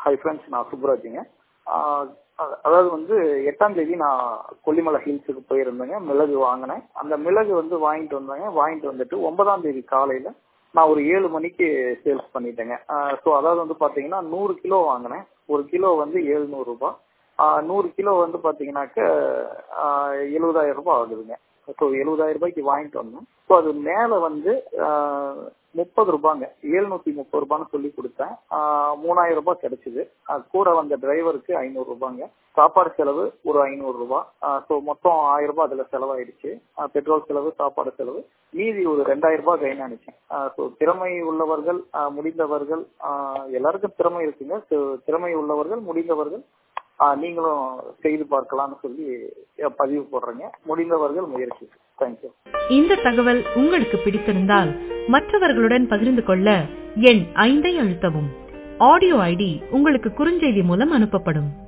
hi friends நான் சுப்ராஜுங்க ஆஹ் அ- அதாவது வந்து எட்டாம் தேதி நான் கொல்லிமலை ஹில்ஸுக்கு போயிருந்தேங்க மிளகு வாங்கினேன் அந்த மிளகு வந்து வாங்கிட்டு வந்தேங்க வாங்கிட்டு வந்துட்டு ஒன்பதாம் தேதி காலையில நான் ஒரு ஏழு மணிக்கு சேல்ஸ் பண்ணிட்டேங்க ஸோ அதாவது வந்து பாத்தீங்கன்னா நூறு கிலோ வாங்கினேன் ஒரு கிலோ வந்து எழுநூறு ரூபாய் ஆஹ் நூறு கிலோ வந்து பாத்தீங்கன்னாக்க ஆஹ் எழுபதாயிரம் ரூபாய் ஆகுதுங்க ஸோ எழுபதாயிரம் ரூபாய்க்கு வாங்கிட்டு வந்தோம் ஸோ அது மேல வந்து ஆஹ் முப்பது ரூபாங்க எழுநூத்தி முப்பது ரூபான்னு சொல்லி கொடுத்தேன் ஆஹ் மூணாயிரம் ரூபாய் கிடைச்சது அது கூட வந்த டிரைவருக்கு ஐநூறு ரூபாங்க சாப்பாடு செலவு ஒரு ஐநூறு ரூபாய் ஸோ மொத்தம் ஆயிரம் ரூபாய் அதுல செலவாயிடுச்சு ஆஹ் பெட்ரோல் செலவு சாப்பாடு செலவு மீதி ஒரு ரெண்டாயிரம் ரூபாய் கை நினைச்சேன் ஸோ திறமை உள்ளவர்கள் ஆஹ் முடிந்தவர்கள் ஆஹ் எல்லாருக்கும் திறமை இருக்குங்க So, திறமை உள்ளவர்கள் முடிந்தவர்கள் ஆஹ் நீங்களும் செய்து பார்க்கலாம்னு சொல்லி அஹ் பதிவு போடுறேங்க முடிந்தவர்கள் முயற்சி தேங்க்யூ இந்த தகவல் உங்களுக்கு பிடித்திருந்தால் மற்றவர்களுடன் பகிர்ந்து கொள்ள எண் ஐந்தை அழுத்தவும் ஆடியோ ஐடி உங்களுக்கு குறுஞ்செய்தி மூலம் அனுப்பப்படும்